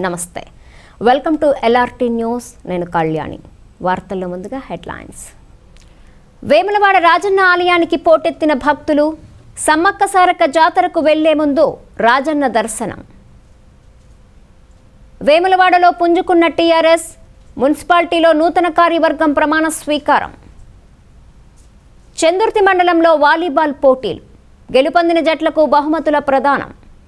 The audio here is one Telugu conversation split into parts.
నమస్తే వెల్కమ్ టు ఎల్ఆర్టీ న్యూస్ నేను కళ్యాణి వార్తల్లో ముందుగా హెడ్లైన్స్ వేములవాడ రాజన్న ఆలయానికి పోటెత్తిన భక్తులు సమ్మక్క సారక్క జాతరకు వెళ్లే ముందు రాజన్న దర్శనం వేములవాడలో పుంజుకున్న టీఆర్ఎస్ మున్సిపాలిటీలో నూతన కార్యవర్గం ప్రమాణ స్వీకారం చందుర్తి మండలంలో వాలీబాల్ పోటీలు గెలుపొందిన జట్లకు బహుమతుల ప్రదానం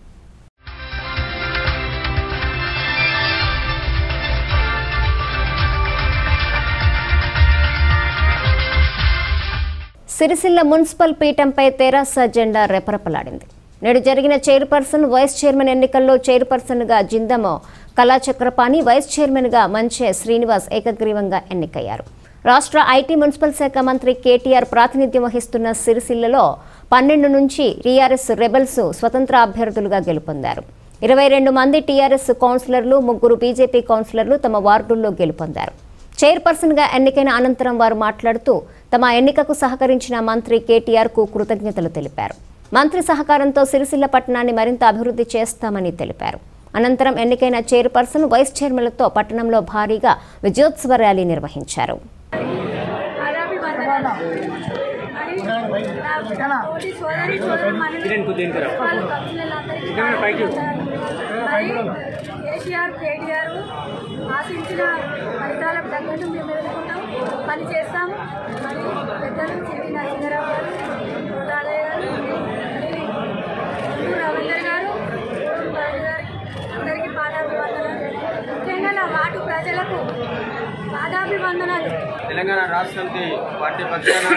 సిరిసిల్ల మున్సిపల్ పీఠంపై తెరాస జెండా రెపరెపలాడింది నేడు జరిగిన చైర్పర్సన్ వైస్ చైర్మన్ ఎన్నికల్లో చైర్పర్సన్గా జిందమో కళాచక్రపాణి వైస్ చైర్మన్గా మంచే శ్రీనివాస్ ఏకగ్రీవంగా ఎన్నికయ్యారు రాష్ట్ర ఐటీ మున్సిపల్ శాఖ మంత్రి కేటీఆర్ ప్రాతినిధ్యం వహిస్తున్న సిరిసిల్లలో పన్నెండు నుంచి టీఆర్ఎస్ రెబల్స్ స్వతంత్ర అభ్యర్థులుగా గెలుపొందారు ఇరవై రెండు మంది టీఆర్ఎస్ కౌన్సిలర్లు ముగ్గురు బీజేపీ కౌన్సిలర్లు తమ వార్డుల్లో గెలుపొందారు చైర్పర్సన్గా ఎన్నికైన అనంతరం వారు మాట్లాడుతూ తమ ఎన్నికకు సహకరించిన మంత్రి కేటీఆర్ కు కృతజ్ఞతలు తెలిపారు మంత్రి సహకారంతో సిరిసిల్ల పట్టణాన్ని మరింత అభివృద్ధి చేస్తామని తెలిపారు అనంతరం ఎన్నికైన చైర్పర్సన్ వైస్ చైర్మన్లతో పట్టణంలో భారీగా విజయోత్సవ ర్యాలీ నిర్వహించారు ఆదాబి వందనాలు మరి నా తోటి సోదరి సోదరుమణులు వాళ్ళ కౌన్సిలర్లందరికీ నా వందనాలు. మరి కేసీఆర్ కేటీఆర్ ఆశించిన ఫలితాలకు తగ్గట్టు మేము ఎదుర్కొంటాం పని చేస్తాం మరి పెద్దలు చెవి నరసింహరావు గారు కోటాలయ్య గారు మరి గుంటూరు రవీందర్ గారు కోడూరు బాబు గారికి అందరికీ పాదాభివందనాలు ముఖ్యంగా నా వార్డు ప్రజలకు పాదాభివందనాలు తెలంగాణ రాష్ట్ర సమితి పార్టీ పక్షాన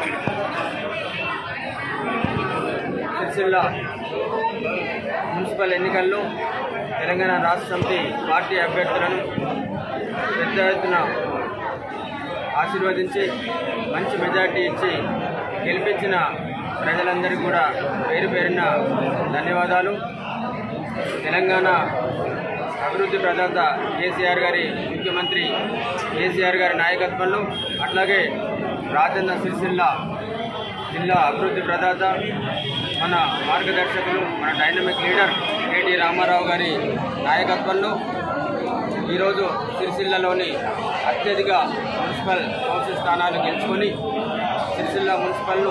సిరిసిల్ల మున్సిపల్ ఎన్నికల్లో తెలంగాణ రాష్ట్ర సమితి పార్టీ అభ్యర్థులను పెద్ద ఎత్తున ఆశీర్వదించి మంచి మెజార్టీ ఇచ్చి గెలిపించిన ప్రజలందరికీ కూడా పేరు పేరున ధన్యవాదాలు తెలంగాణ అభివృద్ధి ప్రదాత కేసీఆర్ గారి ముఖ్యమంత్రి కేసీఆర్ గారి నాయకత్వంలో అట్లాగే రాజన్న సిరిసిల్ల జిల్లా అభివృద్ధి ప్రదాత మన మార్గదర్శకులు మన డైనమిక్ లీడర్ కేటీ రామారావు గారి నాయకత్వంలో ఈరోజు సిరిసిల్లలోని అత్యధిక మున్సిపల్ కౌన్సిల్ స్థానాలు గెలుచుకొని సిరిసిల్ల మున్సిపల్ను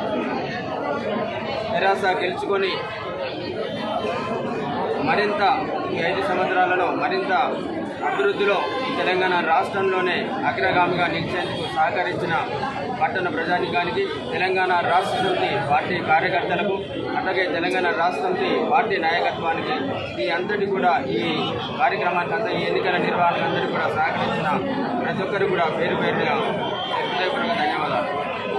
తెరాస గెలుచుకొని మరింత ఈ ఐదు సంవత్సరాలలో మరింత అభివృద్ధిలో ఈ తెలంగాణ రాష్ట్రంలోనే అగ్రగామిగా నిలిచేందుకు సహకరించిన పట్టణ ప్రజానికానికి తెలంగాణ రాష్ట్ర సమితి పార్టీ కార్యకర్తలకు అలాగే తెలంగాణ రాష్ట్ర సమితి పార్టీ నాయకత్వానికి ఈ అంతటి కూడా ఈ కార్యక్రమానికి అంతా ఈ ఎన్నికల నిర్వహణకు అందరికీ కూడా సహకరించిన ప్రతి ఒక్కరు కూడా పేరు పేరుగా హృదయపూర్వక ధన్యవాదాలు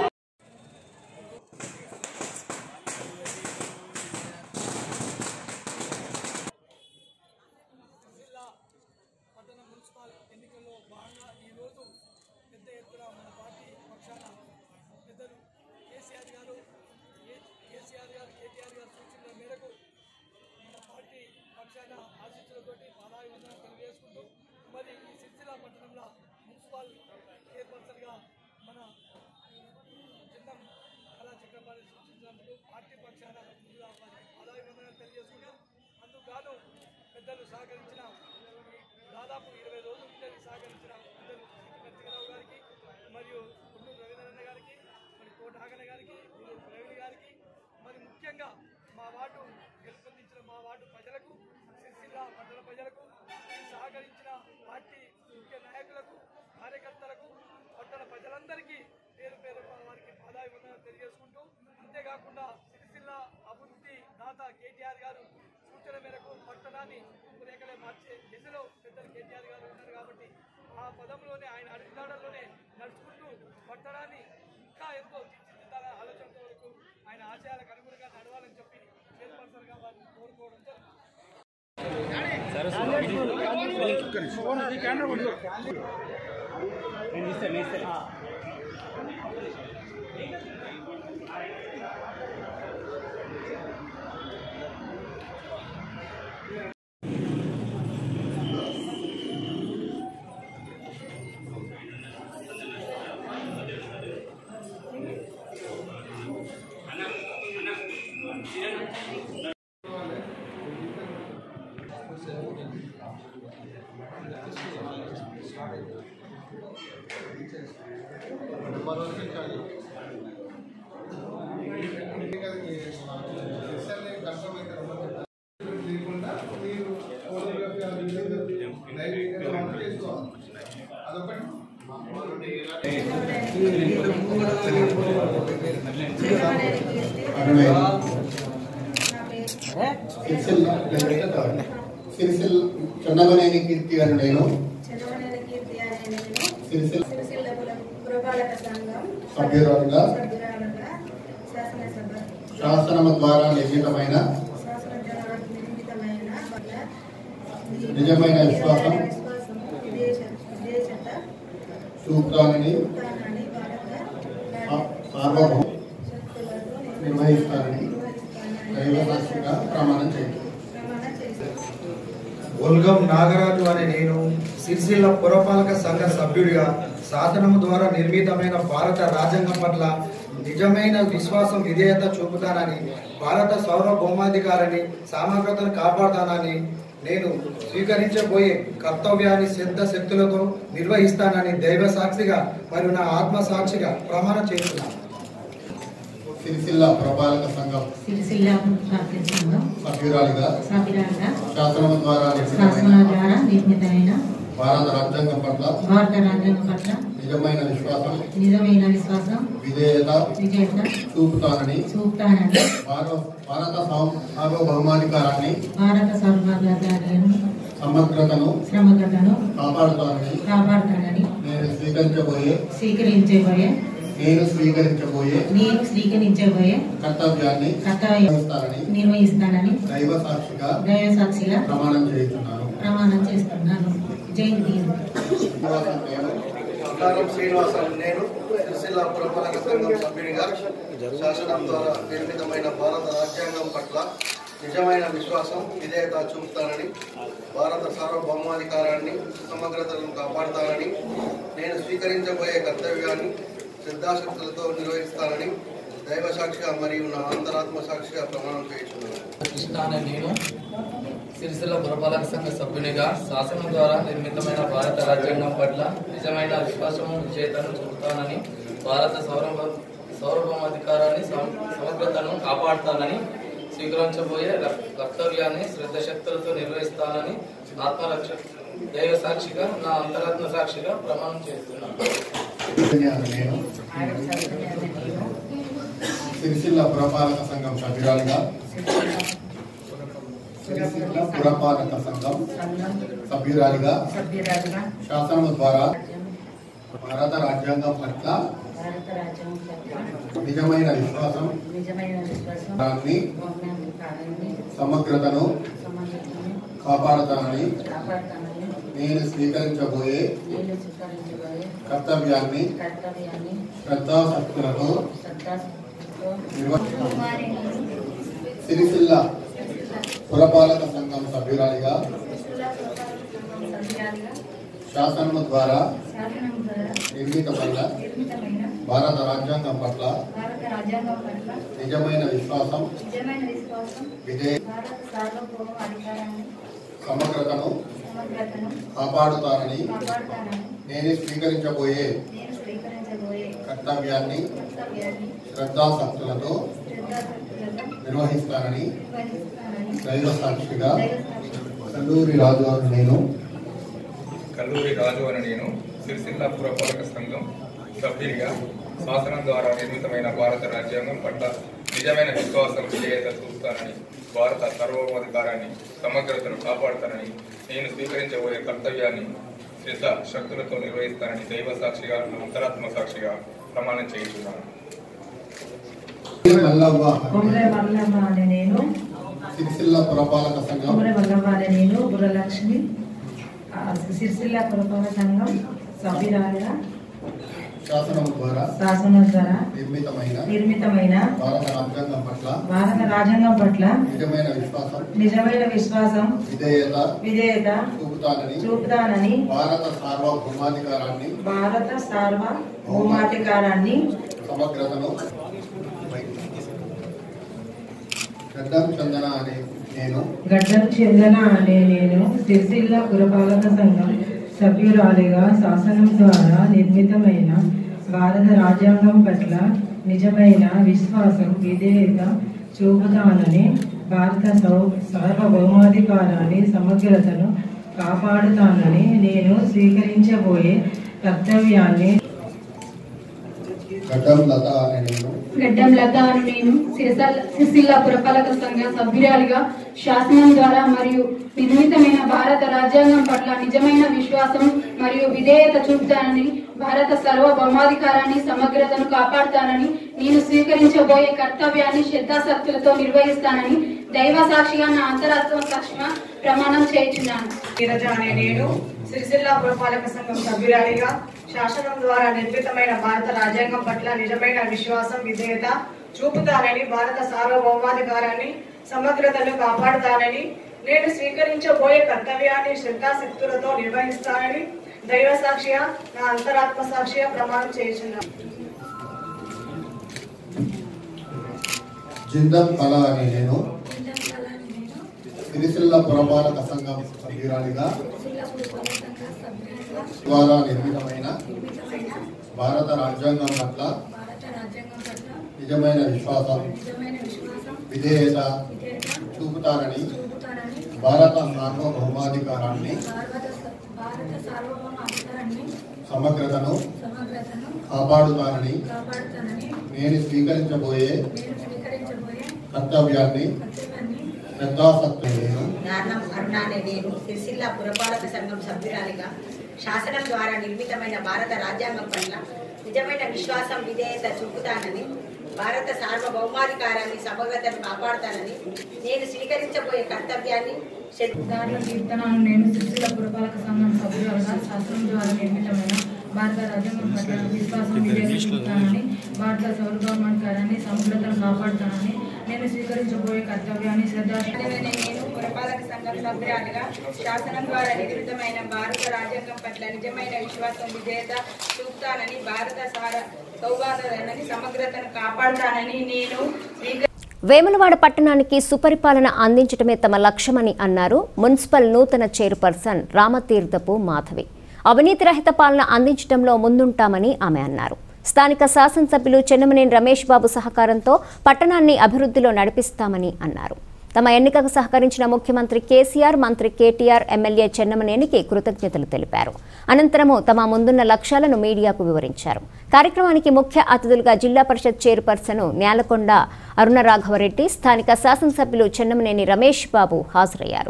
జిల్లా పట్టణ మున్సిపల్ ఎన్నికల్లో భాగంగా ఈరోజు పెద్ద ఎత్తున మన పార్టీ పక్షాన పెద్దలు కేసీఆర్ గారు ఏ- కేసీఆర్ గారు కేటీఆర్ గారు సూచనల మేరకు మన పార్టీ పక్షాన ఆశీస్సులతోటి పాదాభివందనం తెలియజేసుకుంటూ మరి ఈ సిరిసిల్ల పట్టణంలో మున్సిపల్ చైర్పర్సన్గా మన చిన్నం కళా చక్రపాణి సూచించినందుకు పార్టీ పక్షాన ముందుగా వారికి పాదాభివందనాలు తెలియజేసుకుంటూ అందుకు గాను పెద్దలు సహకరించిన ఈ దాదాపు ఇరవై రోజుల నుంచి సహకరించిన పెద్దలు నరసింహరావు గారికి మరియు గుండూరు రవీంద్రన్న గారికి మరి కోటాగన గారికి గుండూరు ప్రవీణ్ గారికి మరి ముఖ్యంగా మా వార్డు గెలుపొందించిన మా వార్డు ప్రజలకు సిరిసిల్ల పట్టణ ప్రజలకు సహకరించిన పార్టీ ముఖ్య నాయకులకు కార్యకర్తలకు పట్టణ ప్రజలందరికీ పేరు పేరు వారికి పాదాభివందనాలు తెలియజేసుకుంటూ అంతేకాకుండా సిరిసిల్ల అభివృద్ధి దాత కేటీఆర్ గారు సూచన మేరకు పట్టణాన్ని రూపురేఖలే మార్చే దిశలో పెద్దలు కేటీఆర్ గారు ఉన్నారు కాబట్టి ఆ పదంలోనే ఆయన అడుగుదాడల్లోనే నడుచుకుంటూ పట్టణాన్ని ఇంకా ఎంతో తీర్చిదిద్దాలనే ఆలోచనతో వరకు ఆయన ఆశయాలకు అనుగుణంగా నడవాలని చెప్పి చైర్పర్సన్గా వారిని కోరుకోవడం జరుగుతుంది లేకుండా మీరు ఫోటోగ్రఫీ అది ఇది ధైర్యంగా వంట చేసుకోవాలి అదొకటి సిరిసిల్ చెన్నమనేని కీర్తి అని నేను చంద్రమనేని కీర్తి అనే నేను సిరిసిల్ సిరిసిల్ల పుర- పురపాలక సంఘం సభ్యురాలుగా సభ్యురాలుగా శాసనసభ శాసనము ద్వారా నిర్మితమైన శాసనసభ నిర్మితమైన పట్ల నిజమైన విశ్వాసం విశ్వాసం విదేశ విదేశత చూపుతానని స్థానాన్ని భారత సా- సార్వభౌమ శక్తులతో నిర్వహిస్తానని నిర్వహిస్తానని దైవ సాక్షిగా ప్రమాణం చేయండి ప్రమాణం చేశాను ఒల్గం నాగరాజు అనే నేను సిరిసిల్ల పురపాలక సంఘ సభ్యుడిగా శాసనము ద్వారా నిర్మితమైన భారత రాజ్యాంగం పట్ల నిజమైన విశ్వాసం విధేయత చూపుతానని భారత సార్వభౌమాధికారాన్ని సమగ్రతను కాపాడుతానని నేను స్వీకరించబోయే కర్తవ్యాన్ని సిద్ధ శక్తులతో నిర్వహిస్తానని దైవ సాక్షిగా మరియు నా ఆత్మ సాక్షిగా ప్రమాణం చేస్తున్నాను సిరిసిల్ల పురపాలక సంఘం సిరిసిల్ల ప్రాంతీయ సంఘం సభ్యురాలిగా సభ్యురాలుగా శాసనము ద్వారా శాసన నిర్మితమైన ద్వారా నిర్మితమైన భారత రాజ్యాంగం పట్ల భారత రాజ్యాంగం పట్ల నిజమైన విశ్వాసం నిజమైన విశ్వాసం విధేయత విజేత చూపుతానని చూపుతానని భారత భారత సార్వ- సార్వభౌమాధికారాన్ని భారత సర్వభౌమాధికారులను సమగ్రతను శ్రమగతను కాపాడుతానని కాపాడుతానని నేను స్వీకరించబోయే స్వీకరించబోయే నేను స్వీకరించబోయే నేను స్వీకరించబోయే కర్తవ్యాన్ని కర్తవ్యం నిర్వహిస్తానని నిర్వహిస్తానని దైవ సాక్షిగా దైవ సాక్షిగా ప్రమాణం చేస్తున్నాను ప్రమాణం చేస్తున్నాను జై భీమ్ బండారం శ్రీనివాసం నేను సిరిసిల్ల పురపాలక సంఘం సభ్యుడిగా శాసనం ద్వారా నిర్మితమైన భారత రాజ్యాంగం పట్ల నిజమైన విశ్వాసం విధేయత చూపుతానని భారత సార్వభౌమాధికారాన్ని సమగ్రతను కాపాడుతానని నేను స్వీకరించబోయే కర్తవ్యాన్ని శ్రద్ధాశక్తులతో నిర్వహిస్తానని దైవ సాక్షిగా మరియు నా అంతరాత్మ సాక్షిగా ప్రమాణం చేస్తున్నాను కృష్ణ అనే నేను సిరిసిల్ల పురపాలక సంఘ సభ్యునిగా శాసనం ద్వారా నిర్మితమైన భారత రాజ్యాంగం పట్ల నిజమైన విశ్వాసము విజేతను చూపుతానని భారత సౌరభ సౌరభౌమాధికారాన్ని సమ- సమగ్రతను కాపాడుతానని స్వీకరించబోయే ర- కర్తవ్యాన్ని శ్రద్ధశక్తులతో నిర్వహిస్తానని ఆత్మరక్ష దైవ సాక్షిగా నా అంతరాత్మ సాక్షిగా ప్రమాణం చేస్తున్నాను నేను సిరిసిల్ల పురపాలక సంఘం సభ్యురాలిగా సిరిసిల్ల పురపాలక సంఘం సభ్యురాలిగా సభ్యురాలుగా శాసనము ద్వారా భారత రాజ్యాంగం పట్ల భారత రాజ్యాంగం పట్ల నిజమైన విశ్వాసం నిజమైన విశ్వాసం దాన్ని మౌనాన్ని సమగ్రతను సమాజాన్ని కాపాడుతానని కాపాడుతానని నేను స్వీకరించబోయే నేను స్వీకరించబోయే కర్తవ్యాన్ని కర్తవ్యాన్ని శ్రద్ధాశక్తులతో శ్రద్ధాశక్తితో నిర్వ సిరిసిల్ల పురపాలక సంఘం సభ్యురాలిగా సభ్యురాలుగా శాసనము ద్వారా శాసనం ద్వారా నిర్మితమైన నిర్మితమైన భారత రాజ్యాంగం పట్ల భారత రాజ్యాంగం పట్ల నిజమైన విశ్వాసం నిజమైన విశ్వాసం విధే భారత సార్వభౌమ అధికారాన్ని సమగ్రతను సమగ్రతను కాపాడుతానని కాపాడుతానని నేను స్వీకరించబోయే నేను స్వీకరించబోయే కర్తవ్యాన్ని కర్తవ్యాన్ని శ్రద్ధాశక్తులతో శ్రద్ధాశక్తులతో నిర్వహిస్తానని నిర్వహిస్తానని దైవ సాక్షిగా దైవ సాక్షిగా కల్లూరి రాజు అని నేను కల్లూరి రాజు అని నేను సిరిసిల్ల పురపాలక సంఘం సభ్యునిగా శాసనం ద్వారా నిర్మితమైన భారత రాజ్యాంగం పట్ల నిజమైన విశ్వాసం విధేయత చూపుతానని భారత సర్వోధికారాన్ని సమగ్రతను కాపాడుతానని నేను స్వీకరించబోయే కర్తవ్యాన్ని శ్రద్ధ శక్తులతో నిర్వహిస్తానని దైవ సాక్షిగా నా అంతరాత్మ సాక్షిగా ప్రమాణం చేయించున్నాను మల్లవ్వ కొమరే వల్లభ అనే నేను సిరిసిల్ల పురపాలక సంఘం కొమరే వల్లభ అనే నేను బుర్రలక్ష్మి ఆ, సిరిసిల్ల పురపాలక సంఘం సభ్యురాలుగా శాసనం ద్వారా శాసనం ద్వారా నిర్మితమైన నిర్మితమైన భారత రాజ్యాంగం పట్ల భారత రాజ్యాంగం పట్ల నిజమైన విశ్వాసం నిజమైన విశ్వాసం విధేయత విధేయత చూపుతానని చూపుతానని భారత సార్వభౌమాధికారాన్ని భారత సార్వభౌమాధికారాన్ని సమగ్రతను గడ్డం చందన అనే నేను గడ్డం చెందన అనే నేను సిరిసిల్ల పురపాలక సంఘం సభ్యురాలిగా శాసనం ద్వారా నిర్మితమైన భారత రాజ్యాంగం పట్ల నిజమైన విశ్వాసం విధేయత చూపుతానని భారత సౌ- సార్వభౌమాధికారాన్ని సమగ్రతను కాపాడుతానని నేను స్వీకరించబోయే కర్తవ్యాన్ని గడ్డం లత అనే నేను గడ్డం లత అని నేను సిరిసిల్ల సిరిసిల్ల పురపాలక సంఘ సభ్యురాలిగా శాసనం ద్వారా మరియు నిర్మితమైన భారత రాజ్యాంగం పట్ల నిజమైన విశ్వాసం మరియు విధేయత చూపుతానని భారత సార్వభౌమాధికారాన్ని సమగ్రతను కాపాడుతానని నేను స్వీకరించబోయే కర్తవ్యాన్ని శ్రద్ధాశక్తులతో నిర్వహిస్తానని దైవ సాక్షిగా నా అంతరాత్మ సాక్షిగా ప్రమాణం చేయుచున్నాను నీరజ అనే నేను సిరిసిల్ల పురపాలక సంఘం సభ్యురాలిగా శాసనం ద్వారా నిర్మితమైన భారత రాజ్యాంగం పట్ల నిజమైన విశ్వాసం విధేయత చూపుతానని భారత సార్వభౌమాధికారాన్ని సమగ్రతను కాపాడుతానని నేను స్వీకరించబోయే కర్తవ్యాన్ని శ్రద్ధాశక్తులతో నిర్వహిస్తానని దైవ సాక్షిగా నా అంతరాత్మ సాక్షిగా ప్రమాణం చేయుచున్నాను జిందం కళ అనే నేను సిరిసిల్ల పురపాలక సంఘం సభ్యురాలిగా ద్వారా నిర్మితమైన భారత రాజ్యాంగం పట్ల నిజమైన విశ్వాసం విధేయత చూపుతారని భారత సార్వభౌమాధికారాన్ని సమగ్రతను కాపాడుతానని నేను స్వీకరించబోయే కర్తవ్యాన్ని శ్రద్ధాసక్తి నేను నార్నం అరుణ అనే నేను సిరిసిల్ల పురపాలక సంఘం సభ్యురాలిగా శాసనం ద్వారా నిర్మితమైన భారత రాజ్యాంగం పట్ల నిజమైన విశ్వాసం విధేయత చూపుతానని భారత సార్వభౌమాధికారాన్ని సమగ్రతను కాపాడుతానని నేను స్వీకరించబోయే కర్తవ్యాన్ని దాంట్లో కీర్తనను నేను సిరిసిల్ల పురపాలక సంఘం సభ్యురాలుగా శాసనం ద్వారా నిర్మితమైన భారత రాజ్యాంగం పట్ల విశ్వాసం విధేయత చూపుతానని భారత సార్వభౌమాధికారాన్ని సమగ్రతను కాపాడుతానని నేను స్వీకరించబోయే కర్తవ్యాన్ని శ్రద్ధా నేను పురపాలక సంఘం సభ్యురాలిగా శాసనం ద్వారా నిర్మితమైన భారత రాజ్యాంగం పట్ల నిజమైన విశ్వాసం విధేయత చూపుతానని భారత సార సౌహార్దాన్ని సమగ్రతను కాపాడుతానని నేను స్వీకరి వేములవాడ పట్టణానికి సుపరిపాలన అందించడమే తమ లక్ష్యమని అన్నారు మున్సిపల్ నూతన చైర్పర్సన్ రామతీర్థపు మాధవి అవినీతి రహిత పాలన అందించడంలో ముందుంటామని ఆమె అన్నారు స్థానిక శాసనసభ్యులు చెన్నమనేని రమేష్ బాబు సహకారంతో పట్టణాన్ని అభివృద్ధిలో నడిపిస్తామని అన్నారు తమ ఎన్నికకు సహకరించిన ముఖ్యమంత్రి కేసీఆర్ మంత్రి కేటీఆర్ ఎమ్మెల్యే చెన్నమనేనికి కృతజ్ఞతలు తెలిపారు అనంతరము తమ ముందున్న లక్ష్యాలను మీడియాకు వివరించారు కార్యక్రమానికి ముఖ్య అతిథులుగా జిల్లా పరిషత్ చైర్పర్సన్ నేలకొండ అరుణ రాఘవరెడ్డి స్థానిక శాసనసభ్యులు చెన్నమనేని రమేష్ బాబు హాజరయ్యారు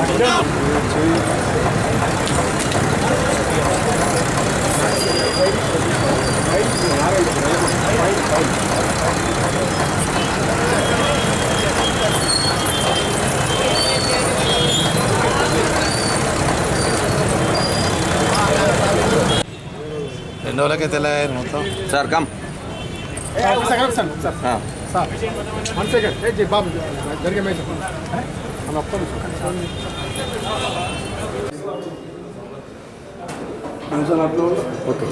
ఎన్ని రోజులకే తెల్లగారు మొత్తం సార్ కమ్ వన్ సెకండ్ ఏ జీ బాబు జరిగే మేడం అలా ఒక్క నిమిషం అట్లా ఓకే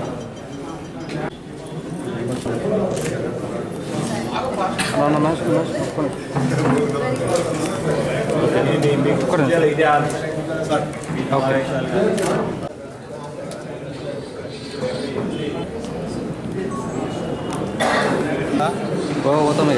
పోతాం ఇక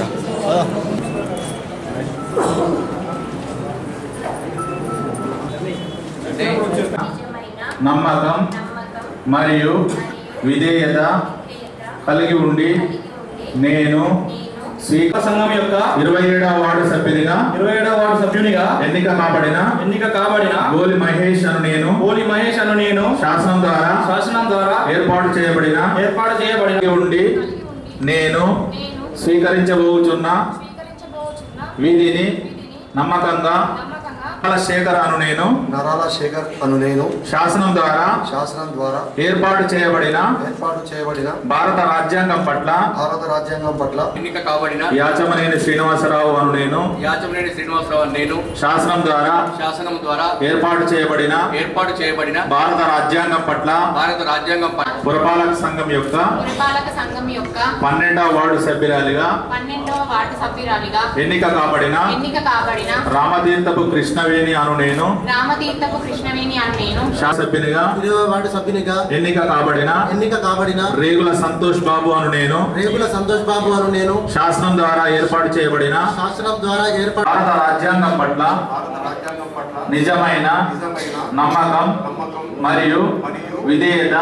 నమ్మకం మరియు విధేయత కలిగి ఉండి నేను స్వీకార సంఘం యొక్క ఇరవై ఏడవ వార్డు సభ్యునిగా ఇరవై ఏడవ వార్డు సభ్యునిగా ఎన్నిక కాబడిన ఎన్నిక కాబడిన గోలి మహేష్ అను నేను గోలి మహేష్ అను నేను శాసనం ద్వారా శాసనం ద్వారా ఏర్పాటు చేయబడిన ఏర్పాటు చేయబడిన ఉండి నేను స్వీకరించబోచున్న వీధిని నమ్మకంగా నరాల శేఖర్ అను నేను నరాల శేఖర్ అను నేను శాసనం ద్వారా శాసనం ద్వారా ఏర్పాటు చేయబడిన ఏర్పాటు చేయబడిన భారత రాజ్యాంగం పట్ల భారత రాజ్యాంగం పట్ల ఎన్నిక కాబడిన యాచమనేని శ్రీనివాసరావు అను నేను యాచమనేని శ్రీనివాసరావు అని నేను శాసనం ద్వారా శాసనం ద్వారా ఏర్పాటు చేయబడిన ఏర్పాటు చేయబడిన భారత రాజ్యాంగం పట్ల భారత రాజ్యాంగం పట్ల పురపాలక సంఘం యొక్క పురపాలక సంఘం యొక్క పన్నెండవ వార్డు సభ్యురాలిగా పన్నెండవ వార్డు సభ్యురాలిగా ఎన్నిక కాబడిన ఎన్నిక కాబడిన రామతీర్థపు కృష్ణవేణి అను నేను రామతీర్థపు కృష్ణవేణి అని నేను శాసభ్యునిగా వార్డు సభ్యునిగా ఎన్నిక కాబడిన ఎన్నిక కాబడిన రేగుల సంతోష్ బాబు అను నేను రేగుల సంతోష్ బాబు అను నేను శాసనం ద్వారా ఏర్పాటు చేయబడిన శాసనం ద్వారా ఏర్పాటు భారత రాజ్యాంగం పట్ల నిజమైన నమ్మకం మరియు విధేయత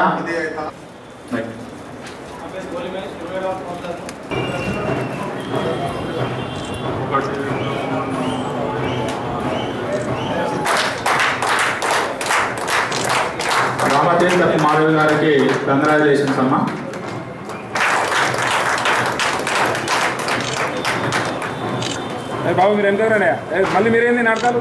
రామతీర్థ మాధవి గారికి కంగ్రాచులేషన్స్ అమ్మా ఏ బాబు మీరు ఎంత మళ్ళీ మీరేంది నడతారు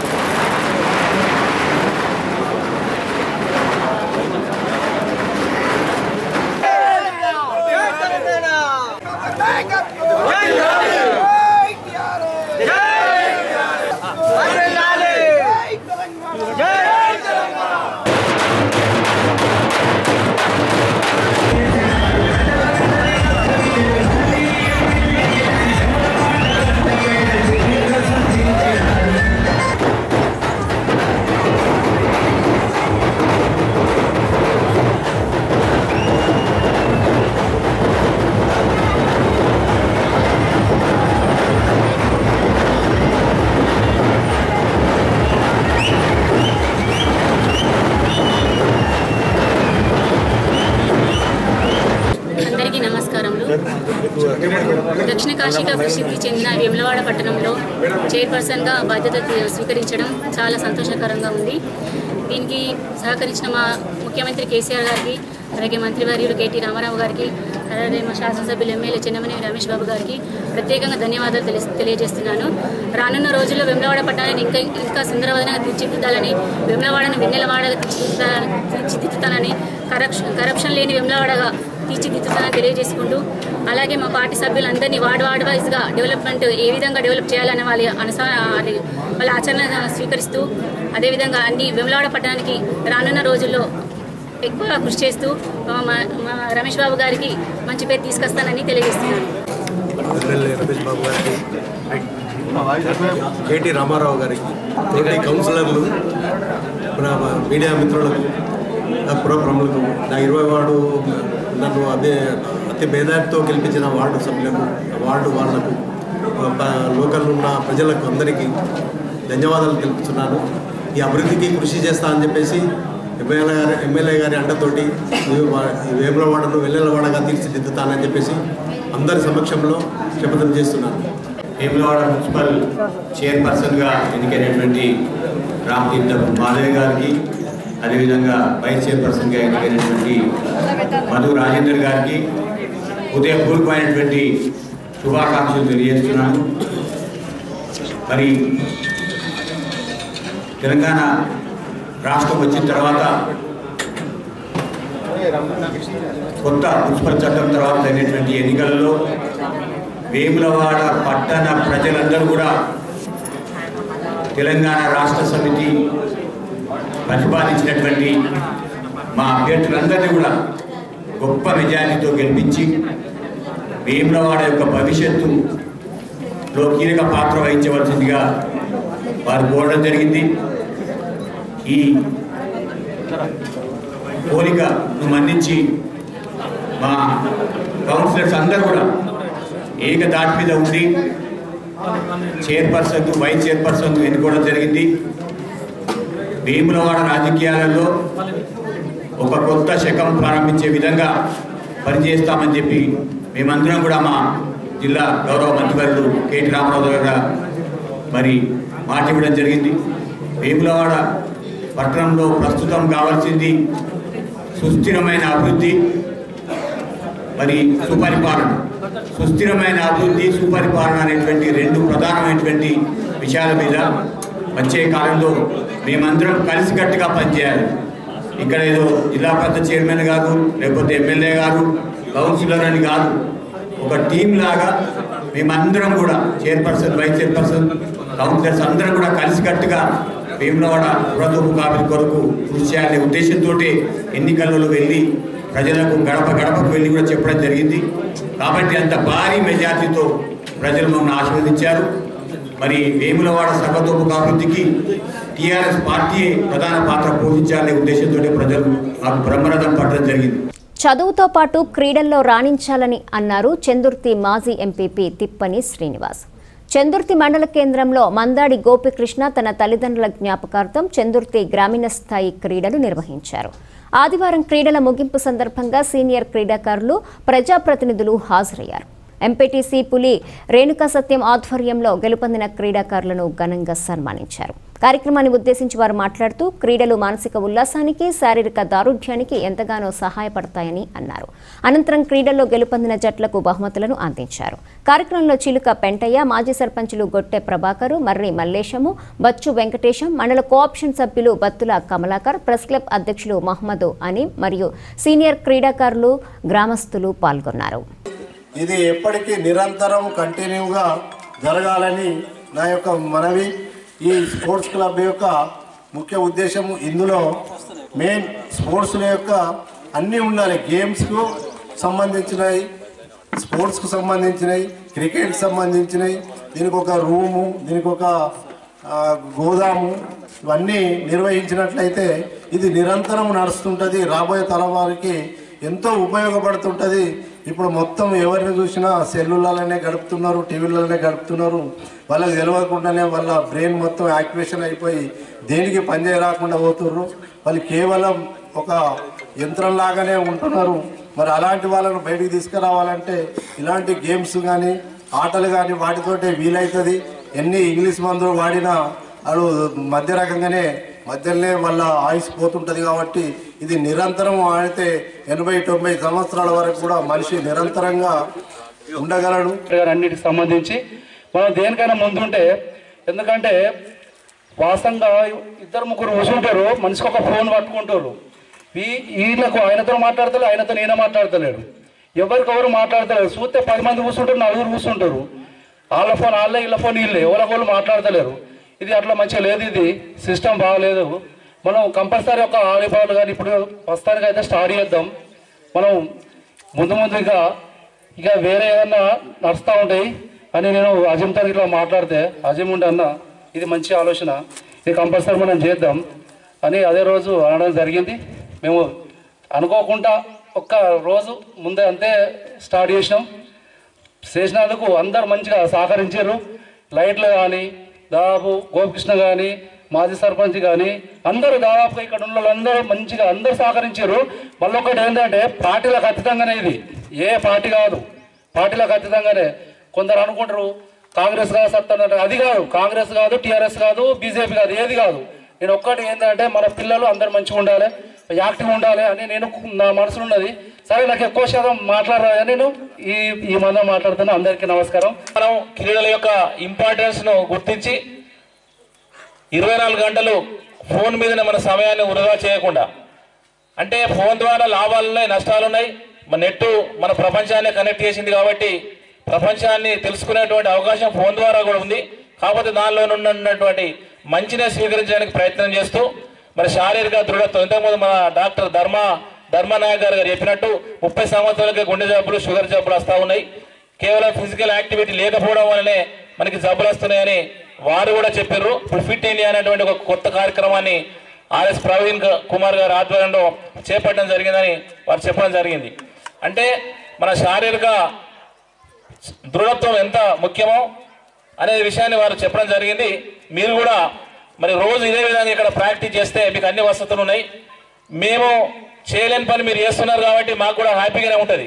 అందరికీ నమస్కారములు దక్షిణ కాశీగా ప్రసిద్ధి చెందిన వేములవాడ పట్టణంలో చైర్పర్సన్గా బాధ్యత తీ- స్వీకరించడం చాలా సంతోషకరంగా ఉంది దీనికి సహకరించిన మా ముఖ్యమంత్రి కేసీఆర్ గారికి అలాగే మంత్రివర్యులు కేటీ రామారావు గారికి అలాగే మా శాసనసభ్యులు ఎమ్మెల్యే చెన్నమనేని రమేష్ బాబు గారికి ప్రత్యేకంగా ధన్యవాదాలు తెలి తెలియజేస్తున్నాను రానున్న రోజుల్లో వెమ్లవాడ పట్టణాన్ని ఇంకా ఇంకా సుందరవదనంగా తీర్చిదిద్దాలని వెమ్లవాడను వెన్నెలవాడగా తీర్చిదిద్దాలని తీర్చిదిద్దుతానని కరప్షన్ కరప్షన్ లేని వెమ్లవాడగా తీర్చిదిద్దుతానని తెలియజేసుకుంటూ అలాగే మా పార్టీ సభ్యులందరినీ వార్డు వార్డు వైజ్గా డెవలప్మెంట్ ఏ విధంగా డెవలప్ చేయాలని వాళ్ళ అనుసా అది వాళ్ళ ఆచరణ స్వీకరిస్తూ అదేవిధంగా అన్ని వెమ్లవాడ పట్టణానికి రానున్న రోజుల్లో ఎక్కువ కృషి చేస్తూ మా మా రమేష్ బాబు గారికి మంచి పేరు తీసుకొస్తానని తెలియజేస్తున్నాను ఎమ్మెల్యే రమేష్ బాబు గారికి కేటీ రామారావు గారికి తోటి కౌన్సిలర్లు మన మీడియా మిత్రులకు నా పుర ప్రముఖులకు నా ఇరవై వార్డు నన్ను అదే అతి మేధావితో గెలిపించిన వార్డు సభ్యులకు వార్డు వాళ్ళకు లోకల్ ఉన్న ప్రజలకు అందరికీ ధన్యవాదాలు తెలుపుతున్నాను ఈ అభివృద్ధికి కృషి చేస్తా అని చెప్పేసి ఎమ్మెల్యే గారి ఎమ్మెల్యే గారి అండతోటి ఈ వా- ఈ వేములవాడను వెల్లెలవాడగా తీర్చిదిద్దుతానని చెప్పేసి అందరి సమక్షంలో శపథం చేస్తున్నాను వేములవాడ మున్సిపల్ చైర్పర్సన్గా ఎన్నికైనటువంటి రామతీర్థ మాధవి గారికి అదేవిధంగా వైస్ చైర్పర్సన్గా ఎన్నికైనటువంటి మధు రాజేందర్ గారికి ఉదయపూర్వమైనటువంటి శుభాకాంక్షలు తెలియజేస్తున్నాను మరి తెలంగాణ రాష్ట్రం వచ్చిన తర్వాత కొత్త మున్సిపల్ చట్టం తర్వాత అయినటువంటి ఎన్నికల్లో వేములవాడ పట్టణ ప్రజలందరూ కూడా తెలంగాణ రాష్ట్ర సమితి ప్రతిపాదించినటువంటి మా అభ్యర్థులందరినీ కూడా గొప్ప మెజారిటీతో గెలిపించి వేములవాడ యొక్క భవిష్యత్తులో కీలక పాత్ర వహించవలసిందిగా వారు కోరడం జరిగింది ఈ కోరికను మన్నించి మా కౌన్సిలర్స్ అందరూ కూడా ఏక దాటి మీద ఉండి చైర్పర్సన్ వైస్ చైర్పర్సన్ ఎన్నుకోవడం జరిగింది వేములవాడ రాజకీయాలలో ఒక కొత్త శకం ప్రారంభించే విధంగా పనిచేస్తామని చెప్పి మేమందరం కూడా మా జిల్లా గౌరవ మంత్రివర్యులు కేటీ రామారావు దగ్గర మరి మాట ఇవ్వడం జరిగింది వేములవాడ పట్టణంలో ప్రస్తుతం కావాల్సింది సుస్థిరమైన అభివృద్ధి మరి సుపరిపాలన సుస్థిరమైన అభివృద్ధి సుపరిపాలన అనేటువంటి రెండు ప్రధానమైనటువంటి విషయాల మీద వచ్చే కాలంలో మేమందరం కలిసికట్టుగా పనిచేయాలి ఇక్కడ ఏదో జిల్లా పరిషత్ చైర్మన్ గారు లేకపోతే ఎమ్మెల్యే గారు కౌన్సిలర్ అని కాదు ఒక టీం లాగా మేమందరం కూడా చైర్పర్సన్ వైస్ చైర్పర్సన్ కౌన్సిలర్స్ అందరం కూడా కలిసికట్టుగా వేములవాడ పురతోపు కాపీ కొరకు కృషి చేయాలనే ఉద్దేశంతో ఎన్నికలలో వెళ్ళి ప్రజలకు గడప గడపకు వెళ్ళి కూడా చెప్పడం జరిగింది కాబట్టి అంత భారీ మెజార్టీతో ప్రజలు మమ్మల్ని ఆశీర్వదించారు మరి వేములవాడ సర్వతోముఖాభివృద్ధికి టీఆర్ఎస్ పార్టీ ప్రధాన పాత్ర పోషించాలనే ఉద్దేశంతో ప్రజలు మాకు బ్రహ్మరథం పట్టడం జరిగింది చదువుతో పాటు క్రీడల్లో రాణించాలని అన్నారు చందుర్తి మాజీ ఎంపీపీ తిప్పని శ్రీనివాస్ చందుర్తి మండల కేంద్రంలో మందాడి గోపికృష్ణ తన తల్లిదండ్రుల జ్ఞాపకార్థం చందుర్తి గ్రామీణ స్థాయి క్రీడలు నిర్వహించారు ఆదివారం క్రీడల ముగింపు సందర్భంగా సీనియర్ క్రీడాకారులు ప్రజాప్రతినిధులు హాజరయ్యారు ఎంపీటీసీ పులి రేణుకా సత్యం ఆధ్వర్యంలో గెలుపొందిన క్రీడాకారులను ఘనంగా సన్మానించారు కార్యక్రమాన్ని ఉద్దేశించి వారు మాట్లాడుతూ క్రీడలు మానసిక ఉల్లాసానికి శారీరక దారుఢ్యానికి ఎంతగానో సహాయపడతాయని అన్నారు అనంతరం క్రీడల్లో గెలుపొందిన జట్లకు బహుమతులను అందించారు కార్యక్రమంలో చిలుక పెంటయ్య మాజీ సర్పంచులు గొట్టె ప్రభాకరు మర్రి మల్లేశము బచ్చు వెంకటేశం మండల కోఆప్షన్ సభ్యులు బత్తుల కమలాకర్ ప్రెస్ క్లబ్ అధ్యక్షులు మహమ్మద్ అనీ మరియు సీనియర్ క్రీడాకారులు గ్రామస్తులు పాల్గొన్నారు ఇది ఎప్పటికీ నిరంతరం కంటిన్యూగా జరగాలని నా యొక్క మనవి ఈ స్పోర్ట్స్ క్లబ్ యొక్క ముఖ్య ఉద్దేశం ఇందులో మెయిన్ స్పోర్ట్స్ యొక్క అన్నీ ఉండాలి గేమ్స్కు సంబంధించినవి స్పోర్ట్స్కు సంబంధించినవి క్రికెట్కి సంబంధించినవి దీనికి ఒక రూము దీనికి ఒక ఆ, గోదాము ఇవన్నీ నిర్వహించినట్లయితే ఇది నిరంతరం నడుస్తుంటుంది రాబోయే తరం వారికి ఎంతో ఉపయోగపడుతుంటుంది ఇప్పుడు మొత్తం ఎవరిని చూసినా సెల్లులలోనే గడుపుతున్నారు టీవీలలోనే గడుపుతున్నారు వాళ్ళకి తెలియకుండానే వాళ్ళ బ్రెయిన్ మొత్తం యాక్టివేషన్ అయిపోయి దేనికి పనిచేయ రాకుండా పోతున్నారు వాళ్ళు కేవలం ఒక యంత్రం లాగానే ఉంటున్నారు మరి అలాంటి వాళ్ళను బయటికి తీసుకురావాలంటే ఇలాంటి గేమ్స్ కానీ ఆటలు కానీ వాటితోటే వీలవుతుంది ఎన్ని ఇంగ్లీష్ మందులు వాడినా వాళ్ళు మధ్య రకంగానే మధ్యలోనే వాళ్ళ ఆయుష్ పోతుంటుంది కాబట్టి ఇది నిరంతరం ఆడితే ఎనభై తొంభై సంవత్సరాల వరకు కూడా మనిషి నిరంతరంగా ఉండగలడు అన్నిటికి సంబంధించి మనం దేనికైనా ముందుంటే ఎందుకంటే వాస్తవంగా ఇద్దరు ముగ్గురు కూర్చుంటారు మనిషికి ఒక ఫోన్ పట్టుకుంటారు ఈ వీళ్ళకు ఆయనతో మాట్లాడతలేరు ఆయనతో నేనే మాట్లాడతలేడు ఎవరికెవరు మాట్లాడతలేరు చూస్తే పది మంది కూర్చుంటారు నలుగురు కూర్చుంటారు వాళ్ళ ఫోన్ వాళ్ళే వీళ్ళ ఫోన్ వీళ్ళే ఎవరికొకరు మాట్లాడతలేరు ఇది అట్లా మంచిగా లేదు ఇది సిస్టమ్ బాగలేదు మనం కంపల్సరీ ఒక వాలీబాల్ కానీ ఇప్పుడు ప్రస్తుతానికి అయితే స్టార్ట్ చేద్దాం మనం ముందు ముందు ఇక ఇక వేరే ఏదన్నా నడుస్తూ ఉంటాయి అని నేను అజిమ్తో ఇట్లా మాట్లాడితే అజిమ్ ఉండే అన్న ఇది మంచి ఆలోచన ఇది కంపల్సరీ మనం చేద్దాం అని అదే రోజు అనడం జరిగింది మేము అనుకోకుండా ఒక్క రోజు ముందే అంతే స్టార్ట్ చేసినాం చేసినందుకు అందరు మంచిగా సహకరించారు లైట్లు కానీ దాదాపు గోపికృష్ణ కానీ మాజీ సర్పంచ్ కానీ అందరూ దాదాపుగా ఇక్కడ ఉన్న వాళ్ళందరూ మంచిగా అందరూ సహకరించారు మళ్ళీ ఒకటి ఏంటంటే పార్టీలకు అతీతంగానే ఇది ఏ పార్టీ కాదు పార్టీలకు అతీతంగానే కొందరు అనుకుంటారు కాంగ్రెస్ కాదు సత్తారు అది కాదు కాంగ్రెస్ కాదు టీఆర్ఎస్ కాదు బీజేపీ కాదు ఏది కాదు నేను ఒక్కటి ఏంటంటే మన పిల్లలు అందరు మంచిగా ఉండాలి యాక్టివ్ ఉండాలి అని నేను నా మనసులో ఉన్నది సరే నాకు ఎక్కువ శాతం మాట్లాడాలి నేను ఈ ఈ మందం మాట్లాడుతున్నా అందరికీ నమస్కారం మనం క్రీడల యొక్క ఇంపార్టెన్స్ ను గుర్తించి ఇరవై నాలుగు గంటలు ఫోన్ మీదనే మన సమయాన్ని వృధా చేయకుండా అంటే ఫోన్ ద్వారా లాభాలు ఉన్నాయి నష్టాలు ఉన్నాయి మన నెట్ మన ప్రపంచాన్ని కనెక్ట్ చేసింది కాబట్టి ప్రపంచాన్ని తెలుసుకునేటువంటి అవకాశం ఫోన్ ద్వారా కూడా ఉంది కాకపోతే దానిలో ఉన్నటువంటి మంచినే స్వీకరించడానికి ప్రయత్నం చేస్తూ మరి శారీరక దృఢత్వం ఇంతకుముందు మన డాక్టర్ ధర్మ ధర్మనాయక్ గారు చెప్పినట్టు ముప్పై సంవత్సరాలకి గుండె జబ్బులు షుగర్ జబ్బులు వస్తూ ఉన్నాయి కేవలం ఫిజికల్ యాక్టివిటీ లేకపోవడం వల్లనే మనకి జబ్బులు వస్తున్నాయని వారు కూడా చెప్పారు ఇప్పుడు ఫిట్ ఇండియా అనేటువంటి ఒక కొత్త కార్యక్రమాన్ని ఆర్ఎస్ ప్రవీణ్ క- కుమార్ గారి ఆధ్వర్యంలో చేపట్టడం జరిగిందని వారు చెప్పడం జరిగింది అంటే మన శారీరక దృఢత్వం ఎంత ముఖ్యమో అనే విషయాన్ని వారు చెప్పడం జరిగింది మీరు కూడా మరి రోజు ఇదే విధంగా ఇక్కడ ప్రాక్టీస్ చేస్తే మీకు అన్ని వసతులు ఉన్నాయి మేము చేయలేని పని మీరు చేస్తున్నారు కాబట్టి మాకు కూడా హ్యాపీగానే ఉంటుంది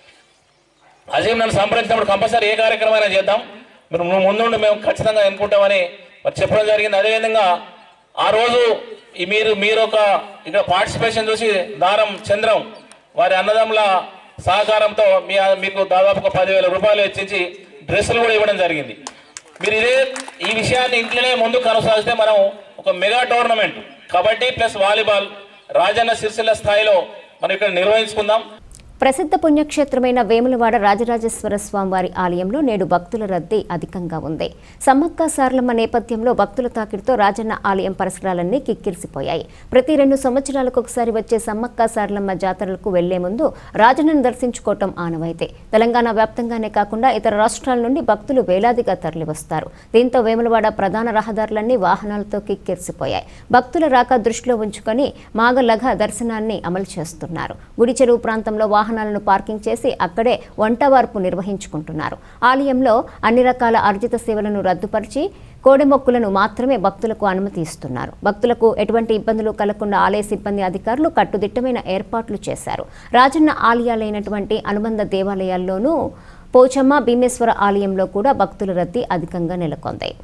అజీం నన్ను సంప్రదించినప్పుడు కంపల్సరీ ఏ కార్యక్రమం అయినా చేద్దాం మీరు ము- ముందుండి మేము ఖచ్చితంగా ఎన్నుకుంటామని మరి చెప్పడం జరిగింది అదేవిధంగా ఆ రోజు ఈ మీరు మీరు ఒక ఇక్కడ పార్టిసిపేషన్ చూసి దారం చంద్రం వారి అన్నదమ్ముల సహకారంతో మీ మీకు దాదాపు ఒక పదివేల రూపాయలు వెచ్చించి డ్రెస్సులు కూడా ఇవ్వడం జరిగింది మీరు ఇదే ఈ విషయాన్ని ఇంట్లోనే ముందు కొనసాగితే మనం ఒక mega tournament kabaddi plus volleyball Rajanna Sircilla స్థాయిలో మనం ఇక్కడ నిర్వహించుకుందాం ప్రసిద్ధ పుణ్యక్షేత్రమైన వేములవాడ రాజరాజేశ్వర స్వామివారి ఆలయంలో నేడు భక్తుల రద్దీ అధికంగా ఉంది సమ్మక్క సారలమ్మ నేపథ్యంలో భక్తుల తాకిడితో రాజన్న ఆలయం పరిసరాలన్నీ కిక్కిరిసిపోయాయి ప్రతి రెండు సంవత్సరాలకు ఒకసారి వచ్చే సమ్మక్క సారలమ్మ జాతరలకు వెళ్లే ముందు రాజన్నను దర్శించుకోవటం ఆనవాయితీ తెలంగాణ వ్యాప్తంగానే కాకుండా ఇతర రాష్ట్రాల నుండి భక్తులు వేలాదిగా తరలివస్తారు దీంతో వేములవాడ ప్రధాన రహదారులన్నీ వాహనాలతో కిక్కిరిసిపోయాయి భక్తుల రాక దృష్టిలో ఉంచుకొని మాగలఘ దర్శనాన్ని అమలు చేస్తున్నారు గుడి చెరువు ప్రాంతంలో వాహనాలను పార్కింగ్ చేసి అక్కడే వంటవార్పు నిర్వహించుకుంటున్నారు ఆలయంలో అన్ని రకాల అర్జిత సేవలను రద్దుపరిచి కోడెమొక్కులను మాత్రమే భక్తులకు అనుమతి ఇస్తున్నారు భక్తులకు ఎటువంటి ఇబ్బందులు కలగకుండా ఆలయ సిబ్బంది అధికారులు కట్టుదిట్టమైన ఏర్పాట్లు చేశారు రాజన్న ఆలయాలైనటువంటి అనుబంధ దేవాలయాల్లోనూ పోచమ్మ భీమేశ్వర ఆలయంలో కూడా భక్తుల రద్దీ అధికంగా నెలకొంది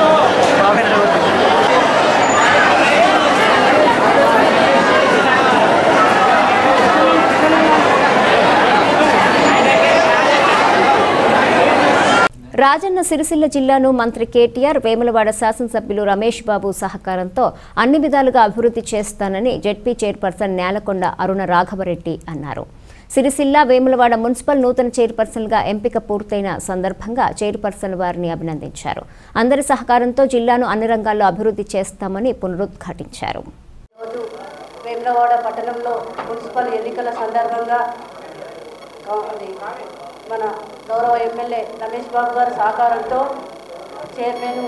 రాజన్న సిరిసిల్ల జిల్లాను మంత్రి కేటీఆర్ వేములవాడ శాసనసభ్యులు రమేష్ బాబు సహకారంతో అన్ని విధాలుగా అభివృద్ధి చేస్తానని జెడ్పీ చైర్పర్సన్ నేలకొండ అరుణ రాఘవరెడ్డి అన్నారు సిరిసిల్ల వేములవాడ మున్సిపల్ నూతన చైర్పర్సన్గా ఎంపిక పూర్తయిన సందర్భంగా చైర్పర్సన్ వారిని అభినందించారు అందరి సహకారంతో జిల్లాను అన్ని రంగాల్లో అభివృద్ధి చేస్తామని పునరుద్ఘాటించారు వేములవాడ పట్టణంలో మున్సిపల్ ఎన్నికల సందర్భంగా ఆ, అది మన గౌరవ ఎమ్మెల్యే రమేష్ బాబు గారి సహకారంతో చైర్మన్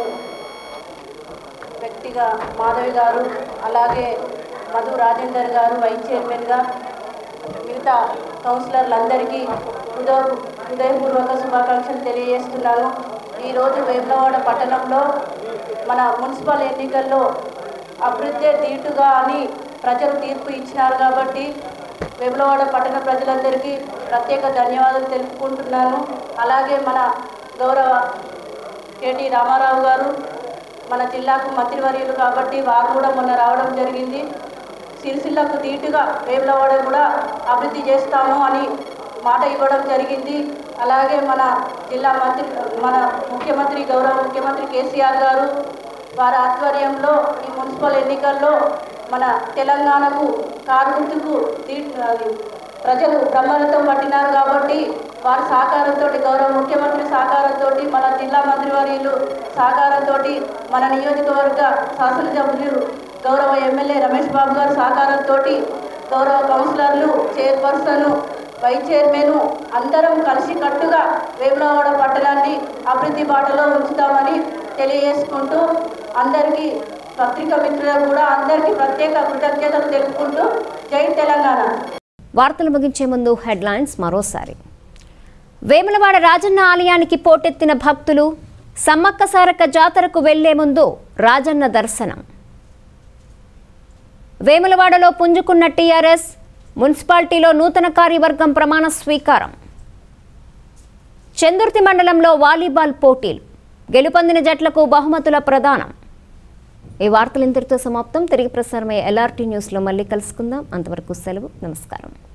వ్యక్తిగా మాధవి గారు అలాగే మధు రాజేందర్ గారు వైస్ చైర్మన్గా మిగతా కౌన్సిలర్లందరికీ హృదయ హృదయపూర్వక శుభాకాంక్షలు తెలియజేస్తున్నాను ఈరోజు వేములవాడ పట్టణంలో మన మున్సిపల్ ఎన్నికల్లో అభివృద్ధి దీటుగా అని ప్రజలు తీర్పు ఇచ్చినారు కాబట్టి వేములవాడ పట్టణ ప్రజలందరికీ ప్రత్యేక ధన్యవాదాలు తెలుపుకుంటున్నాను అలాగే మన గౌరవ కేటీ రామారావు గారు మన జిల్లాకు మంత్రివర్యులు కాబట్టి వారు కూడా మొన్న రావడం జరిగింది సిరిసిల్లకు ధీటుగా వేములవాడ కూడా అభివృద్ధి చేస్తాము అని మాట ఇవ్వడం జరిగింది అలాగే మన జిల్లా మంత్రి మన ముఖ్యమంత్రి గౌరవ ముఖ్యమంత్రి కేసీఆర్ గారు వారి ఆధ్వర్యంలో ఈ మున్సిపల్ ఎన్నికల్లో మన తెలంగాణకు కారు గుర్తుకు దీ- అది ప్రజలు బ్రహ్మరథం పట్టినారు కాబట్టి వారి సహకారంతో గౌరవ ముఖ్యమంత్రి సహకారంతో మన జిల్లా మంత్రివర్యులు సహకారంతో మన నియోజకవర్గ శాసనసభ్యులు గౌరవ ఎమ్మెల్యే రమేష్ బాబు గారి సహకారంతో గౌరవ కౌన్సిలర్లు చైర్పర్సన్ వైస్ చైర్మన్ అందరం కలిసి కట్టుగా వేములవాడ పట్టణాన్ని అభివృద్ధి బాటలో ఉంచుతామని తెలియజేసుకుంటూ అందరికీ పత్రికా మిత్రులకు కూడా అందరికీ ప్రత్యేక కృతజ్ఞతలు తెలుపుకుంటూ జై తెలంగాణ వార్తలు ముగించే ముందు హెడ్లైన్స్ మరోసారి వేములవాడ రాజన్న ఆలయానికి పోటెత్తిన భక్తులు సమ్మక్క సారక్క జాతరకు వెళ్లే ముందు రాజన్న దర్శనం వేములవాడలో పుంజుకున్న టీఆర్ఎస్ మున్సిపాలిటీలో నూతన కార్యవర్గం ప్రమాణ స్వీకారం చందుర్తి మండలంలో వాలీబాల్ పోటీలు గెలుపొందిన జట్లకు బహుమతుల ప్రదానం ఈ వార్తలు ఇంతటితో సమాప్తం తిరిగి ప్రసారమయ్యే ఎల్ఆర్టీ న్యూస్లో మళ్ళీ కలుసుకుందాం అంతవరకు సెలవు నమస్కారం